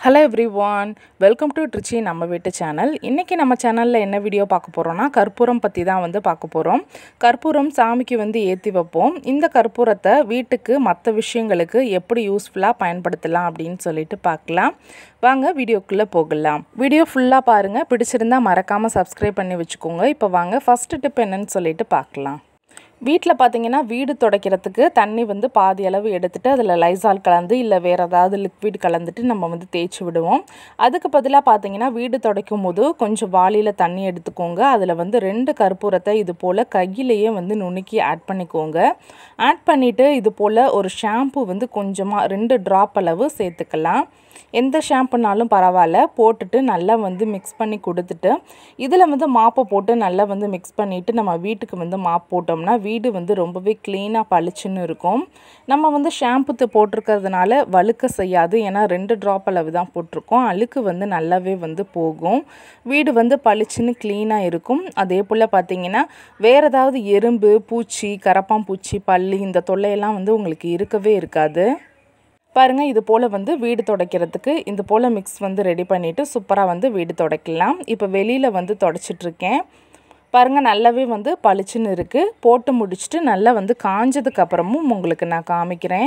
hello everyone welcome to Trichy நம்ம வீட்டு channel இன்றைக்கி நம்ம சேனலில் என்ன வீடியோ பார்க்க போகிறோன்னா கற்பூரம் பற்றி தான் வந்து பார்க்க போகிறோம் கற்பூரம் சாமிக்கு வந்து ஏற்றி வைப்போம் இந்த கற்பூரத்தை வீட்டுக்கு மற்ற விஷயங்களுக்கு எப்படி யூஸ்ஃபுல்லாக பயன்படுத்தலாம் அப்படின்னு சொல்லிட்டு பார்க்கலாம் வாங்க வீடியோக்குள்ளே போகலாம் வீடியோ ஃபுல்லாக பாருங்கள் பிடிச்சிருந்தா மறக்காமல் சப்ஸ்கிரைப் பண்ணி வச்சுக்கோங்க இப்போ வாங்க ஃபஸ்ட்டு டிப் என்னன்னு சொல்லிட்டு பார்க்கலாம் வீட்டில் பார்த்தீங்கன்னா வீடு துடைக்கிறதுக்கு தண்ணி வந்து பாதி அளவு எடுத்துட்டு அதில் லைசால் கலந்து இல்லை வேறு ஏதாவது லிக்விட் கலந்துட்டு நம்ம வந்து தேய்ச்சி விடுவோம் அதுக்கு பதிலாக பார்த்தீங்கன்னா வீடு துடைக்கும் போது கொஞ்சம் வாளியில் தண்ணி எடுத்துக்கோங்க அதில் வந்து ரெண்டு கற்பூரத்தை இது போல் கையிலேயே வந்து நுணுக்கி ஆட் பண்ணிக்கோங்க ஆட் பண்ணிவிட்டு இது போல் ஒரு ஷாம்பு வந்து கொஞ்சமாக ரெண்டு ட்ராப் அளவு சேர்த்துக்கலாம் எந்த ஷாம்புனாலும் பரவாயில்ல போட்டுட்டு நல்லா வந்து மிக்ஸ் பண்ணி கொடுத்துட்டு இதில் வந்து மாப்பை போட்டு நல்லா வந்து மிக்ஸ் பண்ணிவிட்டு நம்ம வீட்டுக்கு வந்து மாப் போட்டோம்னா வீடு வந்து ரொம்பவே க்ளீனாக பளிச்சுன்னு இருக்கும் நம்ம வந்து ஷாம்பு போட்டிருக்கிறதுனால வழுக்க செய்யாது ஏன்னா ரெண்டு ட்ராப் அளவு தான் போட்டிருக்கோம் அழுக்கு வந்து நல்லாவே வந்து போகும் வீடு வந்து பளிச்சுன்னு க்ளீனாக இருக்கும் அதே போல் பார்த்தீங்கன்னா வேறு ஏதாவது எறும்பு பூச்சி கரப்பாம்பூச்சி பல்லி இந்த தொல்லையெல்லாம் வந்து உங்களுக்கு இருக்கவே இருக்காது பாருங்கள் இது போல் வந்து வீடு துடைக்கிறதுக்கு இந்த போல் மிக்ஸ் வந்து ரெடி பண்ணிவிட்டு சூப்பராக வந்து வீடு துடைக்கலாம் இப்போ வெளியில் வந்து தொடச்சிட்ருக்கேன் பாருங்கள் நல்லாவே வந்து பளிச்சுன்னு இருக்குது போட்டு முடிச்சுட்டு நல்லா வந்து காஞ்சதுக்கப்புறமும் உங்களுக்கு நான் காமிக்கிறேன்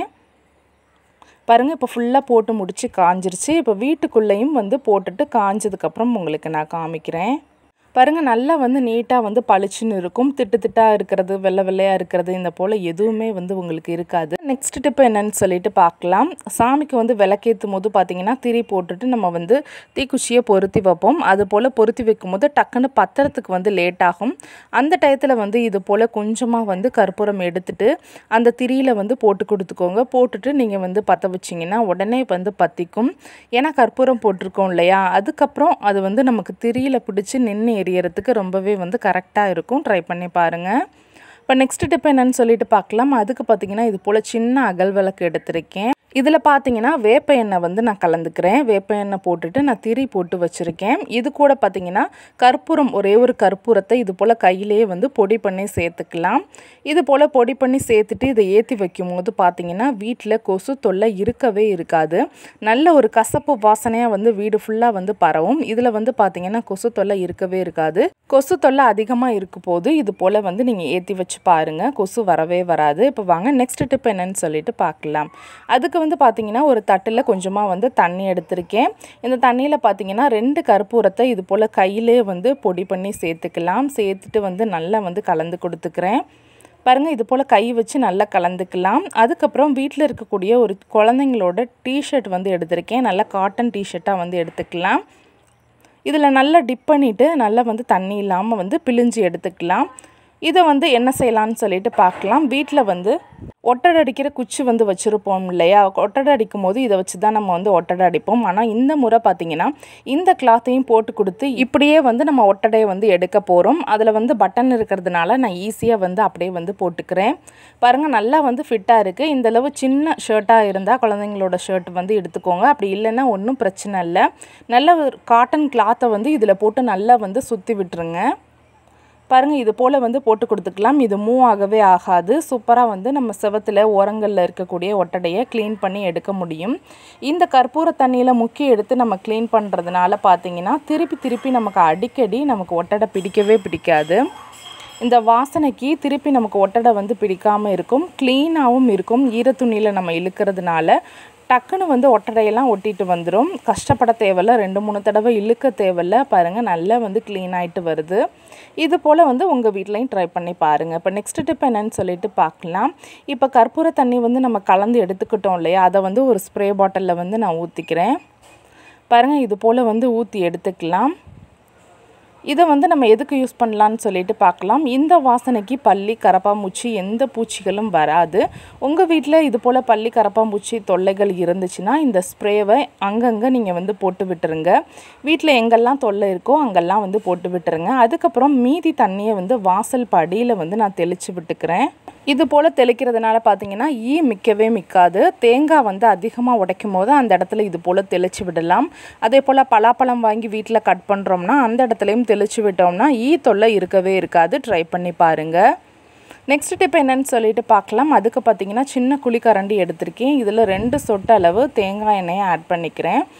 பாருங்கள் இப்போ ஃபுல்லாக போட்டு முடித்து காஞ்சிருச்சு இப்போ வீட்டுக்குள்ளேயும் வந்து போட்டுட்டு காஞ்சதுக்கப்புறம் உங்களுக்கு நான் காமிக்கிறேன் பாருங்கள் நல்லா வந்து நீட்டாக வந்து பளிச்சுன்னு இருக்கும் திட்டு திட்டாக இருக்கிறது வெள்ளை வெள்ளையாக இருக்கிறது இந்த போல் எதுவுமே வந்து உங்களுக்கு இருக்காது நெக்ஸ்ட் டிப்பு என்னன்னு சொல்லிட்டு பார்க்கலாம் சாமிக்கு வந்து விளக்கேற்றும் போது பார்த்தீங்கன்னா திரி போட்டுட்டு நம்ம வந்து தீக்குச்சியை பொருத்தி வைப்போம் அது போல் பொருத்தி வைக்கும் போது டக்குன்னு பத்திரத்துக்கு வந்து லேட் ஆகும் அந்த டயத்தில் வந்து இது போல் கொஞ்சமாக வந்து கற்பூரம் எடுத்துட்டு அந்த திரியில் வந்து போட்டு கொடுத்துக்கோங்க போட்டுட்டு நீங்கள் வந்து பற்ற வச்சிங்கன்னா உடனே வந்து பற்றிக்கும் ஏன்னா கற்பூரம் போட்டிருக்கோம் இல்லையா அதுக்கப்புறம் அது வந்து நமக்கு திரியில் பிடிச்சி நின்று எரியறதுக்கு ரொம்பவே வந்து கரெக்டாக இருக்கும் ட்ரை பண்ணி பாருங்கள் இப்போ நெக்ஸ்ட் டிப் என்னன்னு சொல்லிட்டு பார்க்கலாம் அதுக்கு பார்த்தீங்கன்னா இது போல் சின்ன அகல் விளக்கு எடுத்திருக்கேன் இதில் பார்த்தீங்கன்னா வேப்ப எண்ணெய் வந்து நான் கலந்துக்கிறேன் வேப்ப எண்ணெய் போட்டுட்டு நான் திரி போட்டு வச்சுருக்கேன் இது கூட பார்த்தீங்கன்னா கற்பூரம் ஒரே ஒரு கற்பூரத்தை இது போல் கையிலேயே வந்து பொடி பண்ணி சேர்த்துக்கலாம் இது போல் பொடி பண்ணி சேர்த்துட்டு இதை ஏற்றி வைக்கும் போது பார்த்தீங்கன்னா வீட்டில் கொசு தொல்லை இருக்கவே இருக்காது நல்ல ஒரு கசப்பு வாசனையாக வந்து வீடு ஃபுல்லாக வந்து பரவும் இதில் வந்து பார்த்தீங்கன்னா கொசு தொல்லை இருக்கவே இருக்காது கொசு தொல்லை அதிகமாக இருக்கும் போது இது போல் வந்து நீங்கள் ஏற்றி வச்சு பாருங்கள் கொசு வரவே வராது இப்போ வாங்க நெக்ஸ்ட் டிப் என்னன்னு சொல்லிட்டு பார்க்கலாம் அதுக்கு வந்து பார்த்தீங்கன்னா ஒரு தட்டில் கொஞ்சமாக வந்து தண்ணி எடுத்திருக்கேன் இந்த தண்ணியில் பார்த்தீங்கன்னா ரெண்டு கற்பூரத்தை இது போல் கையிலே வந்து பொடி பண்ணி சேர்த்துக்கலாம் சேர்த்துட்டு வந்து நல்லா வந்து கலந்து கொடுத்துக்கிறேன் பாருங்கள் இது போல் கை வச்சு நல்லா கலந்துக்கலாம் அதுக்கப்புறம் வீட்டில் இருக்கக்கூடிய ஒரு குழந்தைங்களோட டிஷர்ட் வந்து எடுத்திருக்கேன் நல்லா காட்டன் டிஷர்ட்டாக வந்து எடுத்துக்கலாம் இதில் நல்லா டிப் பண்ணிவிட்டு நல்லா வந்து தண்ணி இல்லாமல் வந்து பிழிஞ்சு எடுத்துக்கலாம் இதை வந்து என்ன செய்யலான்னு சொல்லிட்டு பார்க்கலாம் வீட்டில் வந்து ஒட்டடை அடிக்கிற குச்சி வந்து வச்சுருப்போம் இல்லையா ஒட்டடை அடிக்கும் போது இதை வச்சு தான் நம்ம வந்து ஒட்டடை அடிப்போம் ஆனால் இந்த முறை பார்த்திங்கன்னா இந்த கிளாத்தையும் போட்டு கொடுத்து இப்படியே வந்து நம்ம ஒட்டடையை வந்து எடுக்க போகிறோம் அதில் வந்து பட்டன் இருக்கிறதுனால நான் ஈஸியாக வந்து அப்படியே வந்து போட்டுக்கிறேன் பாருங்கள் நல்லா வந்து ஃபிட்டாக இருக்குது இந்தளவு சின்ன ஷர்ட்டாக இருந்தால் குழந்தைங்களோட ஷர்ட் வந்து எடுத்துக்கோங்க அப்படி இல்லைன்னா ஒன்றும் பிரச்சனை இல்லை நல்ல ஒரு காட்டன் கிளாத்தை வந்து இதில் போட்டு நல்லா வந்து சுற்றி விட்டுருங்க பாருங்கள் இது போல் வந்து போட்டு கொடுத்துக்கலாம் இது மூவ் ஆகவே ஆகாது சூப்பராக வந்து நம்ம செவத்தில் ஓரங்களில் இருக்கக்கூடிய ஒட்டடையை க்ளீன் பண்ணி எடுக்க முடியும் இந்த கற்பூர தண்ணியில் முக்கி எடுத்து நம்ம க்ளீன் பண்ணுறதுனால பார்த்தீங்கன்னா திருப்பி திருப்பி நமக்கு அடிக்கடி நமக்கு ஒட்டடை பிடிக்கவே பிடிக்காது இந்த வாசனைக்கு திருப்பி நமக்கு ஒட்டடை வந்து பிடிக்காமல் இருக்கும் க்ளீனாகவும் இருக்கும் ஈரத்துணியில் நம்ம இழுக்கிறதுனால டக்குன்னு வந்து ஒட்டடையெல்லாம் ஒட்டிட்டு வந்துடும் கஷ்டப்பட தேவையில்ல ரெண்டு மூணு தடவை இழுக்க தேவையில்ல பாருங்கள் நல்லா வந்து க்ளீன் ஆகிட்டு வருது இது போல் வந்து உங்கள் வீட்லேயும் ட்ரை பண்ணி பாருங்கள் இப்போ நெக்ஸ்ட் டிப் என்னன்னு சொல்லிட்டு பார்க்கலாம் இப்போ கற்பூர தண்ணி வந்து நம்ம கலந்து எடுத்துக்கிட்டோம் இல்லையா அதை வந்து ஒரு ஸ்ப்ரே பாட்டிலில் வந்து நான் ஊற்றிக்கிறேன் பாருங்கள் இது போல் வந்து ஊற்றி எடுத்துக்கலாம் இதை வந்து நம்ம எதுக்கு யூஸ் பண்ணலான்னு சொல்லிட்டு பார்க்கலாம் இந்த வாசனைக்கு பள்ளி கரப்பாம்பூச்சி எந்த பூச்சிகளும் வராது உங்கள் வீட்டில் இது போல் பள்ளி கரப்பாம்பூச்சி தொல்லைகள் இருந்துச்சுன்னா இந்த ஸ்ப்ரேவை அங்கங்கே நீங்கள் வந்து போட்டு விட்டுருங்க வீட்டில் எங்கெல்லாம் தொல்லை இருக்கோ அங்கெல்லாம் வந்து போட்டு விட்டுருங்க அதுக்கப்புறம் மீதி தண்ணியை வந்து வாசல் படியில் வந்து நான் தெளித்து விட்டுக்கிறேன் இது போல் தெளிக்கிறதுனால பார்த்தீங்கன்னா ஈ மிக்கவே மிக்காது தேங்காய் வந்து அதிகமாக உடைக்கும் போது அந்த இடத்துல இது போல் தெளித்து விடலாம் அதே போல் பலாப்பழம் வாங்கி வீட்டில் கட் பண்ணுறோம்னா அந்த இடத்துலையும் தெளித்து விட்டோம்னா ஈ தொல்லை இருக்கவே இருக்காது ட்ரை பண்ணி பாருங்கள் நெக்ஸ்ட் டிப் என்னன்னு சொல்லிட்டு பார்க்கலாம் அதுக்கு பார்த்தீங்கன்னா சின்ன குழிக்கரண்டி எடுத்திருக்கேன் இதில் ரெண்டு சொட்டு அளவு தேங்காய் எண்ணெயை ஆட் பண்ணிக்கிறேன்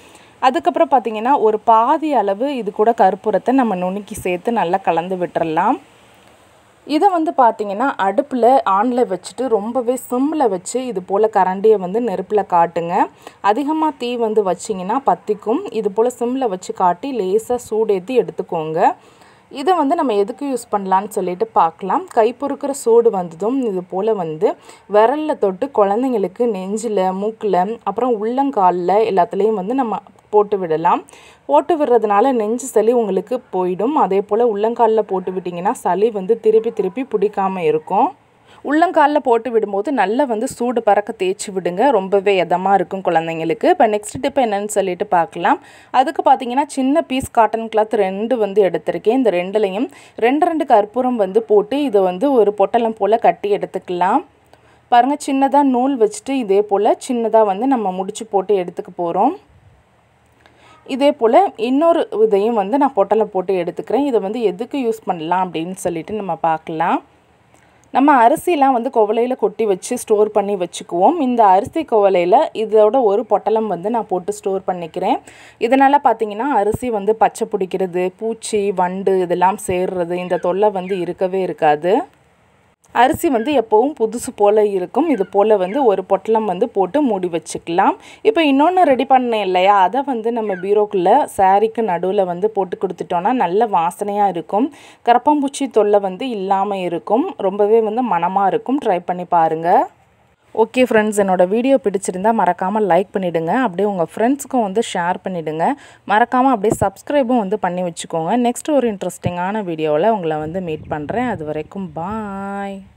அதுக்கப்புறம் பார்த்திங்கன்னா ஒரு பாதி அளவு இது கூட கற்பூரத்தை நம்ம நுணுக்கி சேர்த்து நல்லா கலந்து விட்டுறலாம் இதை வந்து பார்த்திங்கன்னா அடுப்பில் ஆனில் வச்சுட்டு ரொம்பவே சிம்மில் வச்சு இது போல் கரண்டியை வந்து நெருப்பில் காட்டுங்க அதிகமாக தீ வந்து வச்சிங்கன்னா பற்றிக்கும் இது போல் சிம்மில் வச்சு காட்டி லேசாக சூடேற்றி எடுத்துக்கோங்க இதை வந்து நம்ம எதுக்கு யூஸ் பண்ணலான்னு சொல்லிட்டு பார்க்கலாம் கை பொறுக்கிற சூடு வந்ததும் இது போல் வந்து விரலில் தொட்டு குழந்தைங்களுக்கு நெஞ்சில் மூக்கில் அப்புறம் உள்ளங்காலில் எல்லாத்துலேயும் வந்து நம்ம போட்டு விடலாம் போட்டு விடுறதுனால நெஞ்சு சளி உங்களுக்கு போயிடும் அதே போல் உள்ளங்காலில் போட்டு விட்டிங்கன்னா சளி வந்து திருப்பி திருப்பி பிடிக்காமல் இருக்கும் உள்ளங்காலில் போட்டு விடும்போது நல்லா வந்து சூடு பறக்க தேய்ச்சி விடுங்க ரொம்பவே இதமாக இருக்கும் குழந்தைங்களுக்கு இப்போ நெக்ஸ்ட் டிப் என்னன்னு சொல்லிட்டு பார்க்கலாம் அதுக்கு பார்த்தீங்கன்னா சின்ன பீஸ் காட்டன் கிளாத் ரெண்டு வந்து எடுத்திருக்கேன் இந்த ரெண்டுலையும் ரெண்டு ரெண்டு கற்பூரம் வந்து போட்டு இதை வந்து ஒரு பொட்டலம் போல் கட்டி எடுத்துக்கலாம் பாருங்கள் சின்னதாக நூல் வச்சுட்டு இதே போல் சின்னதாக வந்து நம்ம முடிச்சு போட்டு எடுத்துக்க போகிறோம் இதே போல் இன்னொரு இதையும் வந்து நான் பொட்டலை போட்டு எடுத்துக்கிறேன் இதை வந்து எதுக்கு யூஸ் பண்ணலாம் அப்படின்னு சொல்லிட்டு நம்ம பார்க்கலாம் நம்ம அரிசிலாம் வந்து குவலையில் கொட்டி வச்சு ஸ்டோர் பண்ணி வச்சுக்குவோம் இந்த அரிசி குவலையில் இதோட ஒரு பொட்டலம் வந்து நான் போட்டு ஸ்டோர் பண்ணிக்கிறேன் இதனால் பார்த்தீங்கன்னா அரிசி வந்து பச்சை பிடிக்கிறது பூச்சி வண்டு இதெல்லாம் சேர்றது இந்த தொல்லை வந்து இருக்கவே இருக்காது அரிசி வந்து எப்போவும் புதுசு போல் இருக்கும் இது போல் வந்து ஒரு பொட்டலம் வந்து போட்டு மூடி வச்சுக்கலாம் இப்போ இன்னொன்று ரெடி பண்ணேன் இல்லையா அதை வந்து நம்ம பீரோக்குள்ளே சாரீக்கு நடுவில் வந்து போட்டு கொடுத்துட்டோன்னா நல்ல வாசனையாக இருக்கும் கரப்பாம்பூச்சி தொல்லை வந்து இல்லாமல் இருக்கும் ரொம்பவே வந்து மனமாக இருக்கும் ட்ரை பண்ணி பாருங்கள் ஓகே ஃப்ரெண்ட்ஸ் என்னோடய வீடியோ பிடிச்சிருந்தா மறக்காமல் லைக் பண்ணிவிடுங்க அப்படியே உங்கள் ஃப்ரெண்ட்ஸுக்கும் வந்து ஷேர் பண்ணிவிடுங்க மறக்காமல் அப்படியே சப்ஸ்கிரைபும் வந்து பண்ணி வச்சுக்கோங்க நெக்ஸ்ட் ஒரு இன்ட்ரெஸ்டிங்கான வீடியோவில் உங்களை வந்து மீட் பண்ணுறேன் அது வரைக்கும் பாய்